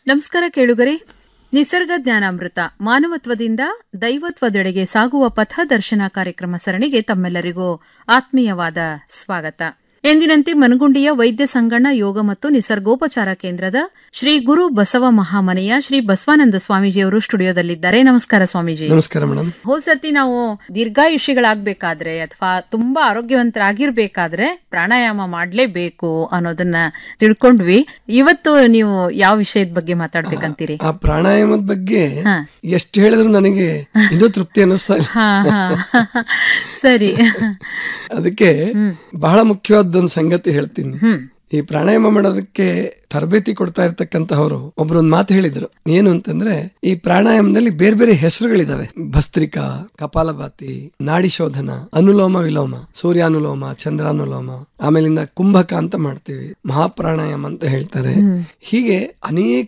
ನಮಸ್ಕಾರ ಕೇಳುಗರೆ ನಿಸರ್ಗ ಜ್ಞಾನಾಮೃತ ಮಾನವತ್ವದಿಂದ ದೈವತ್ವದೆಡೆಗೆ ಸಾಗುವ ಪಥದರ್ಶನ ಕಾರ್ಯಕ್ರಮ ಸರಣಿಗೆ ತಮ್ಮೆಲ್ಲರಿಗೂ ಆತ್ಮೀಯವಾದ ಸ್ವಾಗತ ಎಂದಿನಂತೆ ಮನಗುಂಡಿಯ ವೈದ್ಯ ಸಂಗಣ್ಣ ಯೋಗ ಮತ್ತು ನಿಸರ್ಗೋಪಚಾರ ಕೇಂದ್ರದ ಶ್ರೀ ಗುರು ಬಸವ ಮಹಾಮನೆಯ ಶ್ರೀ ಬಸವಾನಂದ ಸ್ವಾಮೀಜಿಯವರು ಸ್ಟುಡಿಯೋದಲ್ಲಿದ್ದಾರೆ ನಮಸ್ಕಾರ ಸ್ವಾಮೀಜಿ ನಮಸ್ಕಾರ ಮೇಡಮ್ ಹೋದ್ ಸರ್ತಿ ನಾವು ದೀರ್ಘಾಯುಷಿಗಳಾಗಬೇಕಾದ್ರೆ ಅಥವಾ ತುಂಬಾ ಆರೋಗ್ಯವಂತರಾಗಿರ್ಬೇಕಾದ್ರೆ ಪ್ರಾಣಾಯಾಮ ಮಾಡ್ಲೇಬೇಕು ಅನ್ನೋದನ್ನ ತಿಳ್ಕೊಂಡ್ವಿ ಇವತ್ತು ನೀವು ಯಾವ ವಿಷಯದ ಬಗ್ಗೆ ಮಾತಾಡ್ಬೇಕಂತೀರಿ ಆ ಪ್ರಾಣಾಯಾಮದ ಬಗ್ಗೆ ಹಾ. ಎಷ್ಟು ಹೇಳಿದ್ರು ನನಗೆ ಇದು ತೃಪ್ತಿ ಅನ್ನಿಸ್ತಾ ಇಲ್ಲ ಹಾ ಹಾ ಸರಿ ಅದಕ್ಕೆ ಬಹಳ ಮುಖ್ಯವಾದೊಂದು ಸಂಗತಿ ಹೇಳ್ತೀನಿ ಹ್ಮ್ ಈ ಪ್ರಾಣಾಯಾಮ ಮಾಡೋದಕ್ಕೆ ತರಬೇತಿ ಕೊಡ್ತಾ ಇರ್ತಕ್ಕಂತಹವರು ಒಬ್ರೊಂದ್ ಮಾತು ಹೇಳಿದ್ರು ಏನು ಅಂತಂದ್ರೆ ಈ ಪ್ರಾಣಾಯಾಮದಲ್ಲಿ ಬೇರೆ ಬೇರೆ ಹೆಸರುಗಳಿದಾವೆ ಭಸ್ತ್ರಿಕಾ ಕಪಾಲಭಾತಿ ನಾಡಿ ಶೋಧನ ಅನುಲೋಮ ವಿಲೋಮ ಸೂರ್ಯಾನುಲೋಮ ಚಂದ್ರಾನುಲೋಮ ಆಮೇಲಿಂದ ಕುಂಭಕ ಅಂತ ಮಾಡ್ತೀವಿ ಮಹಾಪ್ರಾಣಾಯಾಮ ಅಂತ ಹೇಳ್ತಾರೆ ಹೀಗೆ ಅನೇಕ